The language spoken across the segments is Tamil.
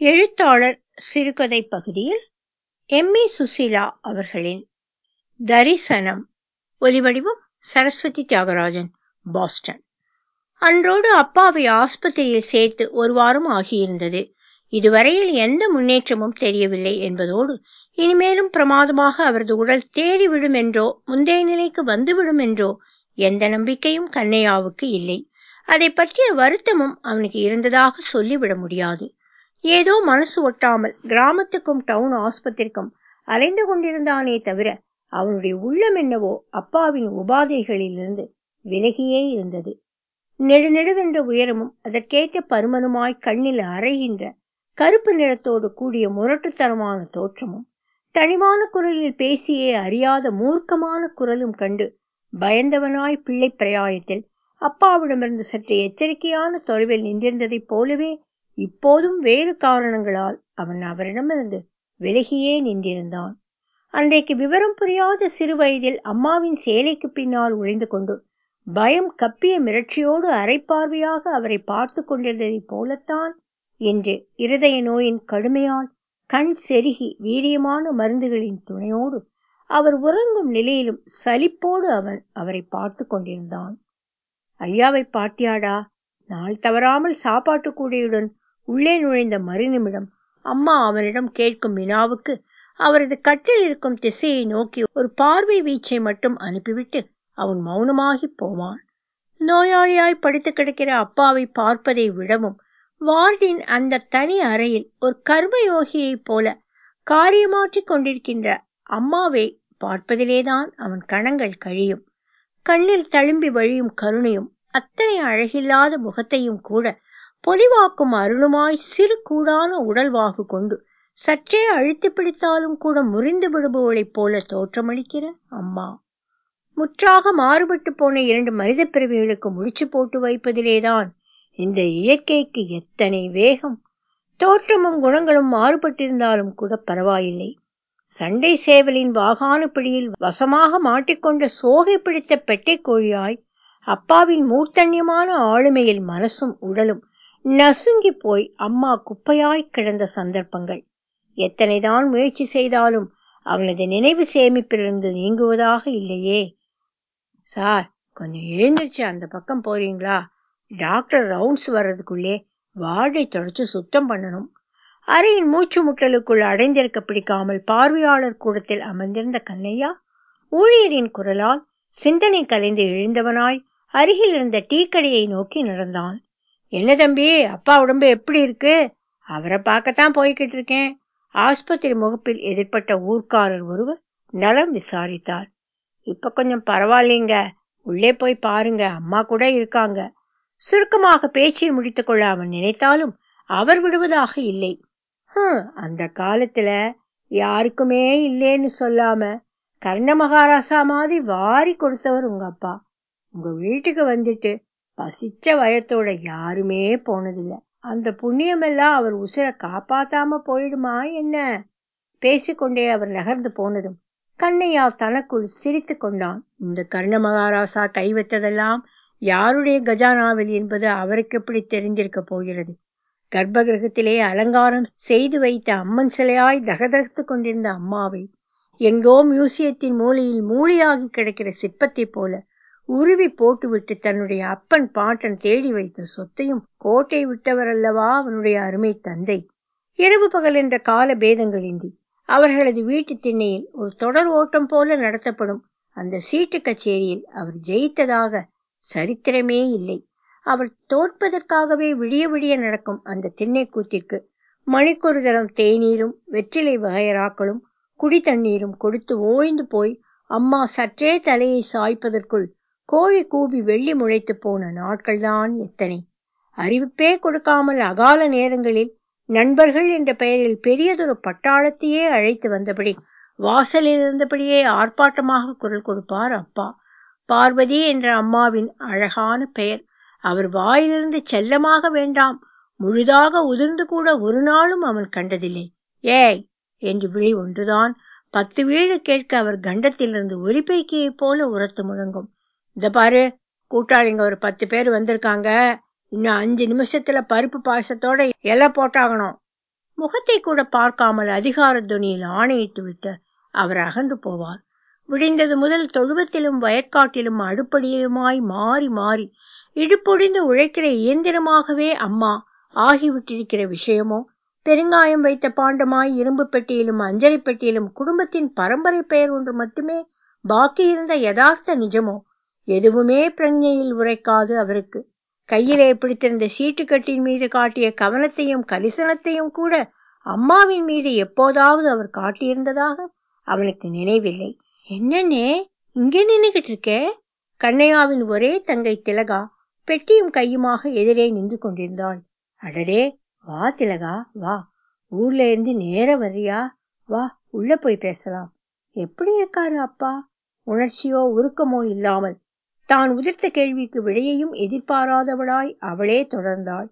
எழுத்தாளர் சிறுகதை பகுதியில் எம்மி சுசீலா அவர்களின் தரிசனம் ஒலிவடிவம் சரஸ்வதி தியாகராஜன் பாஸ்டன் அன்றோடு அப்பாவை ஆஸ்பத்திரியில் சேர்த்து ஒரு வாரம் ஆகியிருந்தது இதுவரையில் எந்த முன்னேற்றமும் தெரியவில்லை என்பதோடு இனிமேலும் பிரமாதமாக அவரது உடல் தேறிவிடும் என்றோ முந்தைய நிலைக்கு வந்துவிடும் என்றோ எந்த நம்பிக்கையும் கண்ணையாவுக்கு இல்லை அதை பற்றிய வருத்தமும் அவனுக்கு இருந்ததாக சொல்லிவிட முடியாது ஏதோ மனசு ஒட்டாமல் கிராமத்துக்கும் டவுன் ஆஸ்பத்திரிக்கும் அலைந்து கொண்டிருந்தானே தவிர அவனுடைய உள்ளம் என்னவோ அப்பாவின் உபாதைகளிலிருந்து விலகியே இருந்தது நெடுநெடுவென்ற உயரமும் அதற்கேற்ற பருமனுமாய் கண்ணில் அறைகின்ற கருப்பு நிறத்தோடு கூடிய முரட்டுத்தனமான தோற்றமும் தனிமான குரலில் பேசியே அறியாத மூர்க்கமான குரலும் கண்டு பயந்தவனாய் பிள்ளை பிரயாயத்தில் அப்பாவிடமிருந்து சற்று எச்சரிக்கையான தொலைவில் நின்றிருந்ததைப் போலவே இப்போதும் வேறு காரணங்களால் அவன் அவரிடமிருந்து விலகியே நின்றிருந்தான் அன்றைக்கு விவரம் புரியாத சிறு வயதில் அம்மாவின் சேலைக்கு பின்னால் ஒளிந்து கொண்டு பயம் கப்பிய மிரட்சியோடு அரைப்பார்வையாக அவரை பார்த்து கொண்டிருந்ததைப் போலத்தான் என்று இருதய நோயின் கடுமையால் கண் செருகி வீரியமான மருந்துகளின் துணையோடு அவர் உறங்கும் நிலையிலும் சலிப்போடு அவன் அவரை பார்த்து கொண்டிருந்தான் ஐயாவை பாட்டியாடா நாள் தவறாமல் சாப்பாட்டு கூடையுடன் உள்ளே நுழைந்த மறுநிமிடம் அம்மா அவனிடம் கேட்கும் வினாவுக்கு அவரது கட்டில் இருக்கும் திசையை நோக்கி ஒரு பார்வை வீச்சை மட்டும் அனுப்பிவிட்டு அவன் மௌனமாகி போவான் நோயாளியாய் படுத்து கிடக்கிற அப்பாவை பார்ப்பதை விடவும் வார்டின் அந்த தனி அறையில் ஒரு கர்மயோகியைப் போல காரியமாற்றிக் கொண்டிருக்கின்ற அம்மாவை பார்ப்பதிலேதான் அவன் கணங்கள் கழியும் கண்ணில் தழும்பி வழியும் கருணையும் அத்தனை அழகில்லாத முகத்தையும் கூட பொலிவாக்கும் அருளுமாய் சிறு கூடான உடல்வாகு கொண்டு சற்றே அழுத்தி பிடித்தாலும் கூட முறிந்து விடுபவளைப் போல தோற்றமளிக்கிற அம்மா முற்றாக மாறுபட்டு போன இரண்டு மனித பிறவிகளுக்கு முடிச்சு போட்டு வைப்பதிலேதான் இந்த இயற்கைக்கு எத்தனை வேகம் தோற்றமும் குணங்களும் மாறுபட்டிருந்தாலும் கூட பரவாயில்லை சண்டை சேவலின் வாகான பிடியில் வசமாக மாட்டிக்கொண்ட சோகை பிடித்த பெட்டை கோழியாய் அப்பாவின் மூர்த்தன்யமான ஆளுமையில் மனசும் உடலும் நசுங்கி போய் அம்மா குப்பையாய் கிடந்த சந்தர்ப்பங்கள் எத்தனைதான் முயற்சி செய்தாலும் அவனது நினைவு சேமிப்பிலிருந்து நீங்குவதாக இல்லையே சார் கொஞ்சம் எழுந்திருச்சு அந்த பக்கம் போறீங்களா டாக்டர் ரவுண்ட்ஸ் வர்றதுக்குள்ளே வார்டை தொடச்சு சுத்தம் பண்ணணும் அறையின் மூச்சு முட்டலுக்குள் அடைந்திருக்க பிடிக்காமல் பார்வையாளர் கூடத்தில் அமர்ந்திருந்த கண்ணையா ஊழியரின் குரலால் சிந்தனை கலைந்து எழுந்தவனாய் அருகில் இருந்த டீ கடையை நோக்கி நடந்தான் என்ன தம்பி அப்பா உடம்பு எப்படி இருக்கு அவரை பார்க்கத்தான் போய்கிட்டு இருக்கேன் ஆஸ்பத்திரி முகப்பில் எதிர்பட்ட ஊர்க்காரர் ஒருவர் நலம் விசாரித்தார் இப்ப கொஞ்சம் பரவாயில்லைங்க உள்ளே போய் பாருங்க அம்மா கூட இருக்காங்க சுருக்கமாக பேச்சை முடித்துக்கொள்ள அவன் நினைத்தாலும் அவர் விடுவதாக இல்லை அந்த காலத்துல யாருக்குமே இல்லேன்னு சொல்லாம கர்ண மகாராசா மாதிரி வாரி கொடுத்தவர் உங்க அப்பா உங்க வீட்டுக்கு வந்துட்டு பசிச்ச வயத்தோட யாருமே போனதில்லை அந்த புண்ணியமெல்லாம் அவர் உசிரை காப்பாத்தாம போயிடுமா என்ன பேசிக்கொண்டே அவர் நகர்ந்து போனதும் கண்ணையா தனக்குள் சிரித்து கொண்டான் இந்த கர்ண மகாராசா கை வைத்ததெல்லாம் யாருடைய கஜானாவில் என்பது அவருக்கு எப்படி தெரிந்திருக்க போகிறது கர்ப்ப கிரகத்திலே அலங்காரம் செய்து வைத்த அம்மன் சிலையாய் தகதகத்து கொண்டிருந்த அம்மாவை எங்கோ மியூசியத்தின் மூலையில் மூளையாகி கிடக்கிற சிற்பத்தைப் போல உருவி போட்டுவிட்டு தன்னுடைய அப்பன் பாட்டன் தேடி வைத்த சொத்தையும் கோட்டை விட்டவர் அல்லவா அவனுடைய அருமை தந்தை இரவு பகல் என்ற கால பேதங்களின்றி அவர்களது வீட்டு திண்ணையில் ஒரு தொடர் ஓட்டம் போல நடத்தப்படும் அந்த சீட்டு கச்சேரியில் அவர் ஜெயித்ததாக சரித்திரமே இல்லை அவர் தோற்பதற்காகவே விடிய விடிய நடக்கும் அந்த திண்ணை கூத்திற்கு மணிக்கொரு தரம் தேநீரும் வெற்றிலை வகையராக்களும் குடி தண்ணீரும் கொடுத்து ஓய்ந்து போய் அம்மா சற்றே தலையை சாய்ப்பதற்குள் கோழி கூபி வெள்ளி முளைத்து போன நாட்கள்தான் எத்தனை அறிவிப்பே கொடுக்காமல் அகால நேரங்களில் நண்பர்கள் என்ற பெயரில் பெரியதொரு பட்டாளத்தையே அழைத்து வந்தபடி வாசலில் இருந்தபடியே ஆர்ப்பாட்டமாக குரல் கொடுப்பார் அப்பா பார்வதி என்ற அம்மாவின் அழகான பெயர் அவர் வாயிலிருந்து செல்லமாக வேண்டாம் முழுதாக உதிர்ந்து கூட ஒரு நாளும் அவன் கண்டதில்லை ஏய் என்று விழி ஒன்றுதான் பத்து வீடு கேட்க அவர் கண்டத்திலிருந்து ஒலிபெருக்கியைப் போல உரத்து முழங்கும் இந்த பாரு கூட்டாளிங்க ஒரு பத்து பேர் வந்திருக்காங்க இன்னும் அஞ்சு நிமிஷத்துல பருப்பு பாயசத்தோட இலை போட்டாகணும் முகத்தை கூட பார்க்காமல் அதிகார துணியில் ஆணையிட்டு விட்டு அவர் அகன்று போவார் விடிந்தது முதல் தொழுவத்திலும் வயற்காட்டிலும் அடுப்படியிலுமாய் மாறி மாறி இடுப்பொடிந்து உழைக்கிற இயந்திரமாகவே அம்மா ஆகிவிட்டிருக்கிற விஷயமோ பெருங்காயம் வைத்த பாண்டமாய் இரும்பு பெட்டியிலும் அஞ்சலி பெட்டியிலும் குடும்பத்தின் பரம்பரை பெயர் ஒன்று மட்டுமே பாக்கி இருந்த யதார்த்த நிஜமோ எதுவுமே பிரஞ்ஞையில் உரைக்காது அவருக்கு கையிலே பிடித்திருந்த சீட்டுக்கட்டின் மீது காட்டிய கவனத்தையும் கரிசனத்தையும் கூட அம்மாவின் மீது எப்போதாவது அவர் காட்டியிருந்ததாக அவனுக்கு நினைவில்லை என்னன்னே இங்கே நின்னுகிட்டு இருக்கே கண்ணையாவின் ஒரே தங்கை திலகா பெட்டியும் கையுமாக எதிரே நின்று கொண்டிருந்தாள் அடடே வா திலகா வா ஊர்ல இருந்து நேர வர்றியா வா உள்ள போய் பேசலாம் எப்படி இருக்காரு அப்பா உணர்ச்சியோ உருக்கமோ இல்லாமல் தான் உதிர்த்த கேள்விக்கு விடையையும் எதிர்பாராதவளாய் அவளே தொடர்ந்தாள்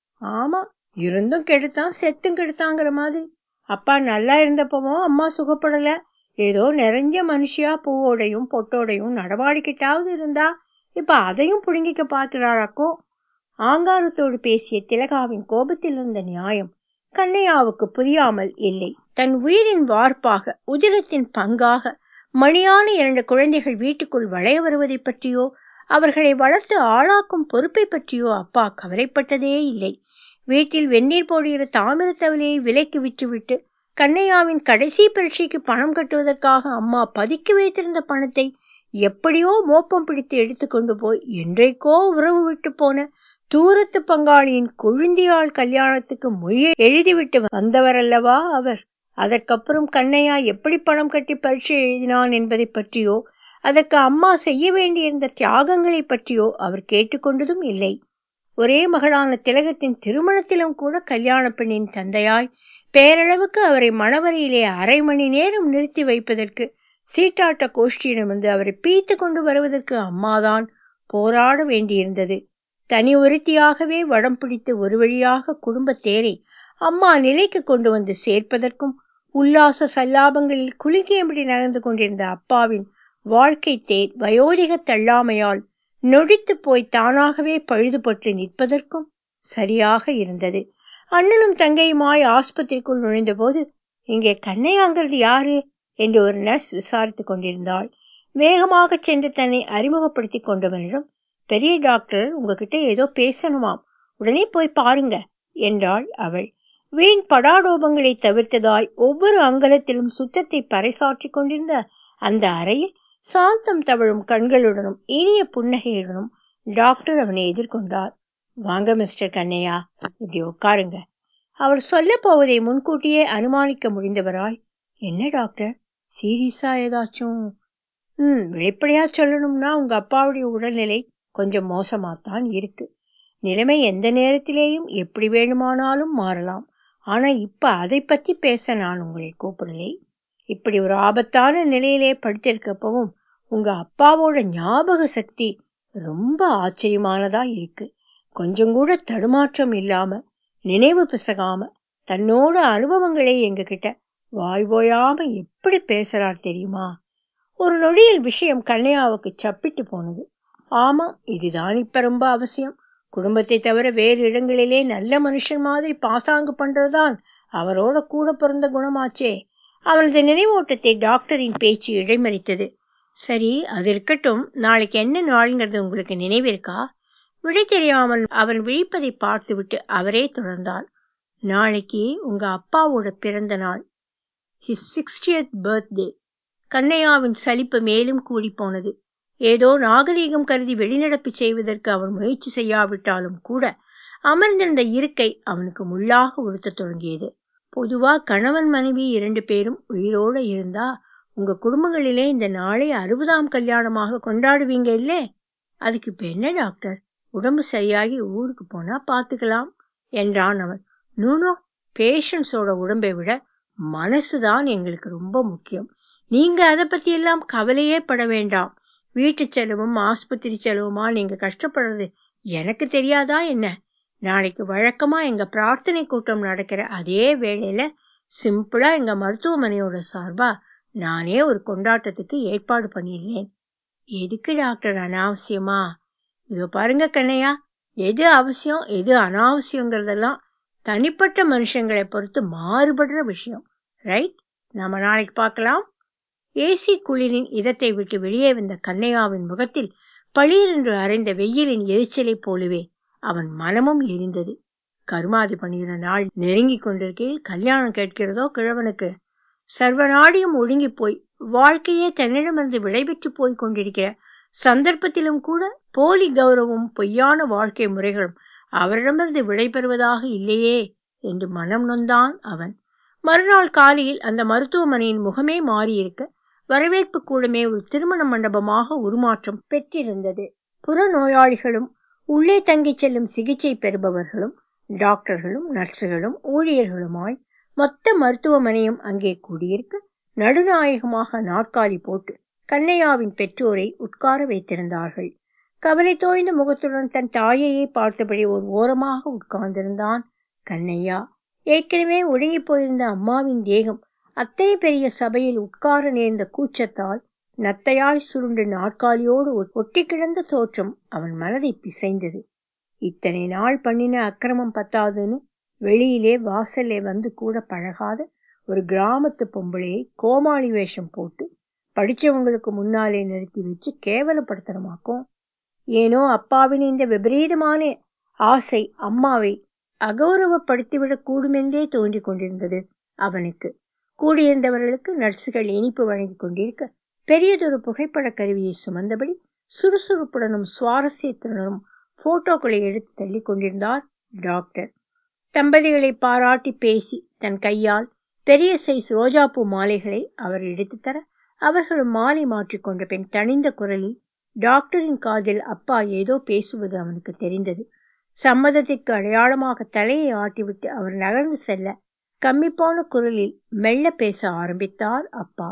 ஆமா இருந்தும் கெடுத்தான் செத்தும் கெடுத்தாங்கிற மாதிரி அப்பா நல்லா இருந்தப்பவும் அம்மா சுகப்படல ஏதோ நிறைஞ்ச மனுஷியா பூவோடையும் பொட்டோடையும் நடவாடிக்கிட்டாவது இருந்தா இப்ப அதையும் புடுங்கிக்க பார்க்கிறாளாக்கோ ஆங்காரத்தோடு பேசிய திலகாவின் கோபத்தில் இருந்த நியாயம் கண்ணையாவுக்கு புரியாமல் இல்லை தன் உயிரின் வார்ப்பாக உதிரத்தின் பங்காக மணியான இரண்டு குழந்தைகள் வீட்டுக்குள் வளைய வருவதை பற்றியோ அவர்களை வளர்த்து ஆளாக்கும் பொறுப்பை பற்றியோ அப்பா கவலைப்பட்டதே இல்லை வீட்டில் வெந்நீர் போடுகிற தாமிர தவலையை விலைக்கு விட்டுவிட்டு கண்ணையாவின் கடைசி பரீட்சைக்கு பணம் கட்டுவதற்காக அம்மா பதுக்கி வைத்திருந்த பணத்தை எப்படியோ மோப்பம் பிடித்து எடுத்துக்கொண்டு போய் என்றைக்கோ உறவு விட்டு போன தூரத்து பங்காளியின் கொழுந்தியாள் கல்யாணத்துக்கு மொழியை எழுதிவிட்டு வந்தவரல்லவா அவர் அதற்கப்புறம் கண்ணையா எப்படி பணம் கட்டி பரீட்சை எழுதினான் என்பதை பற்றியோ அதற்கு அம்மா செய்ய வேண்டியிருந்த தியாகங்களை பற்றியோ அவர் கேட்டுக்கொண்டதும் இல்லை ஒரே மகளான திலகத்தின் திருமணத்திலும் கூட கல்யாண பெண்ணின் தந்தையாய் பேரளவுக்கு அவரை மணவரையிலே அரை மணி நேரம் நிறுத்தி வைப்பதற்கு சீட்டாட்ட கோஷ்டியிடமிருந்து அவரை பீத்து கொண்டு வருவதற்கு அம்மாதான் போராட வேண்டியிருந்தது தனி ஒருத்தியாகவே வடம் பிடித்து ஒரு வழியாக குடும்ப தேரை அம்மா நிலைக்கு கொண்டு வந்து சேர்ப்பதற்கும் உல்லாச சல்லாபங்களில் குலுக்கியபடி நடந்து கொண்டிருந்த அப்பாவின் வாழ்க்கை தேர் வயோதிக தள்ளாமையால் நொடித்து போய் தானாகவே பழுதுபட்டு நிற்பதற்கும் சரியாக இருந்தது அண்ணனும் தங்கையுமாய் ஆஸ்பத்திரிக்குள் நுழைந்தபோது இங்கே கண்ணையாங்கிறது யாரு என்று ஒரு நர்ஸ் விசாரித்துக் கொண்டிருந்தாள் வேகமாக சென்று தன்னை அறிமுகப்படுத்திக் கொண்டவனிடம் பெரிய டாக்டர் உங்ககிட்ட ஏதோ பேசணுமாம் உடனே போய் பாருங்க என்றாள் அவள் வீண் படாடோபங்களை தவிர்த்ததாய் ஒவ்வொரு அங்கலத்திலும் சுத்தத்தை பறைசாற்றிக் கொண்டிருந்த அந்த அறையில் சாந்தம் தவழும் கண்களுடனும் இனிய புன்னகையுடனும் டாக்டர் அவனை எதிர்கொண்டார் வாங்க மிஸ்டர் கண்ணையா இப்படி உட்காருங்க அவர் சொல்ல போவதை முன்கூட்டியே அனுமானிக்க முடிந்தவராய் என்ன டாக்டர் சீரியஸா ஏதாச்சும் ம் வெளிப்படையா சொல்லணும்னா உங்க அப்பாவுடைய உடல்நிலை கொஞ்சம் மோசமாத்தான் இருக்கு நிலைமை எந்த நேரத்திலேயும் எப்படி வேணுமானாலும் மாறலாம் ஆனா இப்ப அதை பத்தி பேச நான் உங்களை கூப்பிடலை இப்படி ஒரு ஆபத்தான நிலையிலே படுத்திருக்கப்பவும் உங்க அப்பாவோட ஞாபக சக்தி ரொம்ப ஆச்சரியமானதா இருக்கு கொஞ்சம் கூட தடுமாற்றம் இல்லாம நினைவு பிசகாம தன்னோட அனுபவங்களை எங்ககிட்ட வாய் போயாம எப்படி பேசுறார் தெரியுமா ஒரு நொடியில் விஷயம் கண்ணையாவுக்கு சப்பிட்டு போனது ஆமாம் இதுதான் இப்ப ரொம்ப அவசியம் குடும்பத்தை தவிர வேறு இடங்களிலே நல்ல மனுஷன் மாதிரி பாசாங்கு பண்றதுதான் அவரோட கூட பிறந்த குணமாச்சே அவனது நினைவோட்டத்தை டாக்டரின் பேச்சு இடைமறித்தது சரி அது இருக்கட்டும் நாளைக்கு என்ன நாளுங்கிறது உங்களுக்கு நினைவிருக்கா விடை தெரியாமல் அவன் விழிப்பதை பார்த்துவிட்டு அவரே தொடர்ந்தார் நாளைக்கு உங்க அப்பாவோட பிறந்த நாள் ஹிஸ் சிக்ஸ்டியத் பர்த்டே கண்ணையாவின் சலிப்பு மேலும் கூடி போனது ஏதோ நாகரீகம் கருதி வெளிநடப்பு செய்வதற்கு அவன் முயற்சி செய்யாவிட்டாலும் கூட அமர்ந்திருந்த இருக்கை அவனுக்கு முள்ளாக உறுத்தத் தொடங்கியது பொதுவா கணவன் மனைவி இரண்டு பேரும் உயிரோட இருந்தா உங்க குடும்பங்களிலே இந்த நாளை அறுபதாம் கல்யாணமாக கொண்டாடுவீங்க இல்லே அதுக்கு இப்ப என்ன டாக்டர் உடம்பு சரியாகி ஊருக்கு போனா பாத்துக்கலாம் என்றான் அவன் நூனோ பேஷண்ட்ஸோட உடம்பை விட மனசுதான் எங்களுக்கு ரொம்ப முக்கியம் நீங்க அதை பத்தி எல்லாம் கவலையே பட வேண்டாம் வீட்டு செலவும் ஆஸ்பத்திரி செலவுமா நீங்க கஷ்டப்படுறது எனக்கு தெரியாதா என்ன நாளைக்கு வழக்கமா எங்க பிரார்த்தனை கூட்டம் நடக்கிற அதே வேளையில சிம்பிளா எங்க மருத்துவமனையோட சார்பா நானே ஒரு கொண்டாட்டத்துக்கு ஏற்பாடு பண்ணிடுறேன் எதுக்கு டாக்டர் அனாவசியமா இதோ பாருங்க கண்ணையா எது அவசியம் எது அனாவசியங்கிறதெல்லாம் தனிப்பட்ட மனுஷங்களை பொறுத்து மாறுபடுற விஷயம் ரைட் நாம நாளைக்கு பார்க்கலாம் ஏசி குளிரின் இதத்தை விட்டு வெளியே வந்த கன்னையாவின் முகத்தில் பளீரென்று அரைந்த வெயிலின் எரிச்சலைப் போலவே அவன் மனமும் எரிந்தது கருமாதி பண்ணுகிற நாள் நெருங்கி கொண்டிருக்கையில் கல்யாணம் கேட்கிறதோ கிழவனுக்கு சர்வநாடியும் ஒடுங்கி போய் வாழ்க்கையே தன்னிடமிருந்து விடைபெற்று போய் கொண்டிருக்கிற சந்தர்ப்பத்திலும் கூட போலி கௌரவம் பொய்யான வாழ்க்கை முறைகளும் அவரிடமிருந்து விடைபெறுவதாக இல்லையே என்று மனம் நொந்தான் அவன் மறுநாள் காலையில் அந்த மருத்துவமனையின் முகமே மாறியிருக்க வரவேற்பு கூடமே ஒரு திருமண மண்டபமாக உருமாற்றம் பெற்றிருந்தது புற நோயாளிகளும் உள்ளே தங்கிச் செல்லும் சிகிச்சை பெறுபவர்களும் டாக்டர்களும் நர்ஸுகளும் ஊழியர்களுமாய் மொத்த மருத்துவமனையும் அங்கே கூடியிருக்க நடுநாயகமாக நாற்காலி போட்டு கண்ணையாவின் பெற்றோரை உட்கார வைத்திருந்தார்கள் கவலை தோய்ந்த முகத்துடன் தன் தாயையே பார்த்தபடி ஒரு ஓரமாக உட்கார்ந்திருந்தான் கண்ணையா ஏற்கனவே ஒடுங்கி போயிருந்த அம்மாவின் தேகம் அத்தனை பெரிய சபையில் உட்கார நேர்ந்த கூச்சத்தால் நத்தையாய் சுருண்டு நாற்காலியோடு ஒட்டி கிடந்த தோற்றம் அவன் மனதை பிசைந்தது இத்தனை நாள் பண்ணின அக்கிரமம் பத்தாதுன்னு வெளியிலே வாசல்லே வந்து கூட பழகாத ஒரு கிராமத்து பொம்பளையை கோமாளி வேஷம் போட்டு படிச்சவங்களுக்கு முன்னாலே நிறுத்தி வச்சு கேவலப்படுத்தணுமாக்கும் ஏனோ அப்பாவின் இந்த விபரீதமான ஆசை அம்மாவை அகௌரவப்படுத்திவிடக் கூடுமென்றே தோன்றிக் கொண்டிருந்தது அவனுக்கு கூடியிருந்தவர்களுக்கு நர்சுகள் இனிப்பு வழங்கி கொண்டிருக்க பெரியதொரு புகைப்பட கருவியை சுமந்தபடி சுறுசுறுப்புடனும் சுவாரஸ்யத்துடனும் போட்டோக்களை எடுத்து தள்ளி கொண்டிருந்தார் டாக்டர் தம்பதிகளை பாராட்டி பேசி தன் கையால் பெரிய சைஸ் ரோஜாப்பூ மாலைகளை அவர் எடுத்து தர அவர்களும் மாலை மாற்றிக்கொண்ட பின் தணிந்த குரலில் டாக்டரின் காதில் அப்பா ஏதோ பேசுவது அவனுக்கு தெரிந்தது சம்மதத்திற்கு அடையாளமாக தலையை ஆட்டிவிட்டு அவர் நகர்ந்து செல்ல கம்மிப்போன குரலில் மெல்ல பேச ஆரம்பித்தார் அப்பா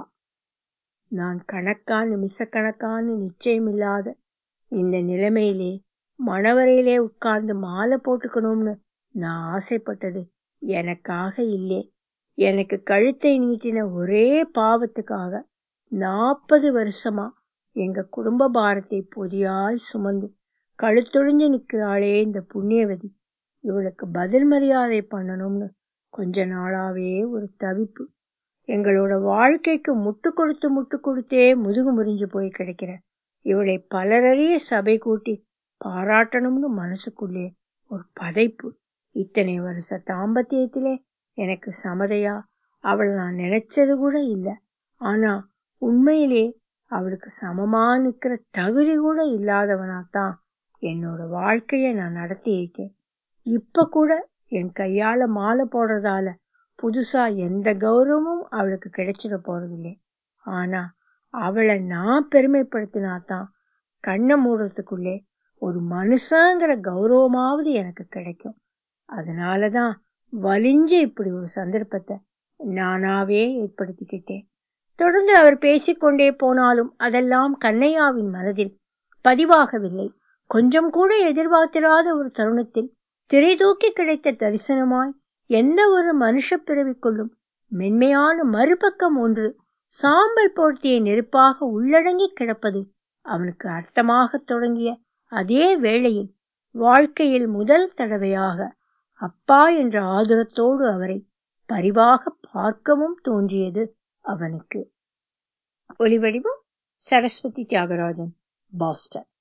நான் கணக்கா நிமிஷக்கணக்கான்னு நிச்சயமில்லாத இந்த நிலைமையிலே மணவரையிலே உட்கார்ந்து மாலை போட்டுக்கணும்னு நான் ஆசைப்பட்டது எனக்காக இல்லை எனக்கு கழுத்தை நீட்டின ஒரே பாவத்துக்காக நாற்பது வருஷமா எங்க குடும்ப பாரத்தை பொதியாய் சுமந்து கழுத்தொழிஞ்சு நிற்கிறாளே இந்த புண்ணியவதி இவளுக்கு பதில் மரியாதை பண்ணணும்னு கொஞ்ச நாளாவே ஒரு தவிப்பு எங்களோட வாழ்க்கைக்கு முட்டு கொடுத்து முட்டு கொடுத்தே முதுகு முறிஞ்சு போய் கிடைக்கிற இவளை பலரறிய சபை கூட்டி பாராட்டணும்னு மனசுக்குள்ளே ஒரு பதைப்பு இத்தனை வருஷ தாம்பத்தியத்திலே எனக்கு சமதையா அவளை நான் நினைச்சது கூட இல்லை ஆனா உண்மையிலே அவளுக்கு சமமா நிக்கிற தகுதி கூட இல்லாதவனாத்தான் என்னோட வாழ்க்கைய நான் நடத்தி இருக்கேன் இப்ப கூட என் கையால மாலை போடுறதால புதுசா எந்த கௌரவமும் அவளுக்கு கிடைச்சிட போறதில்லை ஆனா அவளை நான் பெருமைப்படுத்தினாதான் கண்ணை மூடுறதுக்குள்ளே ஒரு மனுஷங்கிற கௌரவமாவது எனக்கு கிடைக்கும் அதனாலதான் வலிஞ்சு இப்படி ஒரு சந்தர்ப்பத்தை நானாவே ஏற்படுத்திக்கிட்டேன் தொடர்ந்து அவர் பேசிக்கொண்டே போனாலும் அதெல்லாம் கண்ணையாவின் மனதில் பதிவாகவில்லை கொஞ்சம் கூட எதிர்பார்த்திராத ஒரு தருணத்தில் திரை தூக்கி கிடைத்த தரிசனமாய் எந்த ஒரு மனுஷ பிறவிக்குள்ளும் மென்மையான மறுபக்கம் ஒன்று சாம்பல் போர்த்திய நெருப்பாக உள்ளடங்கி கிடப்பது அவனுக்கு அர்த்தமாக தொடங்கிய அதே வேளையில் வாழ்க்கையில் முதல் தடவையாக அப்பா என்ற ஆதுரத்தோடு அவரை பரிவாக பார்க்கவும் தோன்றியது அவனுக்கு ஒலிவடிவம் சரஸ்வதி தியாகராஜன் பாஸ்டன்